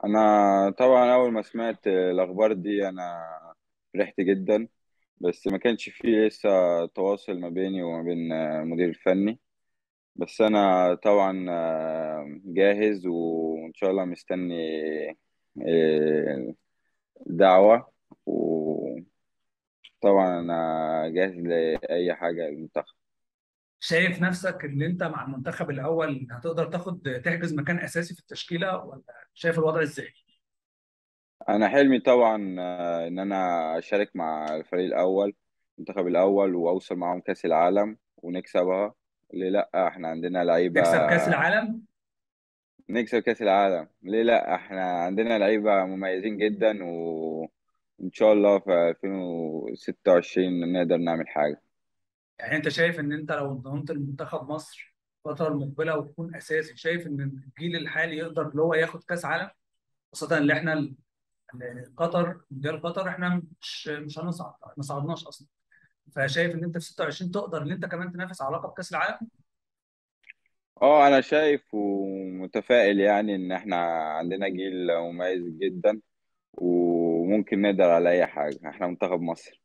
انا طبعا اول ما سمعت الاخبار دي انا فرحت جدا بس ما كانش فيه لسه تواصل ما بيني وما بين المدير الفني بس انا طبعا آه، جاهز وان شاء الله مستني آه، دعوة وطبعا انا جاهز لاي حاجة المنتخب شايف نفسك ان انت مع المنتخب الاول هتقدر تاخد تحجز مكان اساسي في التشكيله ولا شايف الوضع ازاي؟ انا حلمي طبعا آه، ان انا اشارك مع الفريق الاول المنتخب الاول واوصل معاهم كاس العالم ونكسبها ليه لا احنا عندنا لعيبه تكسب كاس العالم نكسب كاس العالم ليه لا احنا عندنا لعيبه مميزين جدا وان شاء الله في 2026 نقدر نعمل حاجه يعني انت شايف ان انت لو انضممت لمنتخب مصر الفتره المقبله وتكون اساسي شايف ان الجيل الحالي يقدر اللي هو ياخد كاس عالم خاصه اللي احنا ال- قطر مونديال قطر احنا مش مش هنصعد ما صعدناش اصلا فشايف ان انت في 26 تقدر ان انت كمان تنافس على لقب كاس العالم اه انا شايف ومتفائل يعني ان احنا عندنا جيل مميز جدا وممكن نقدر على اي حاجه احنا منتخب مصر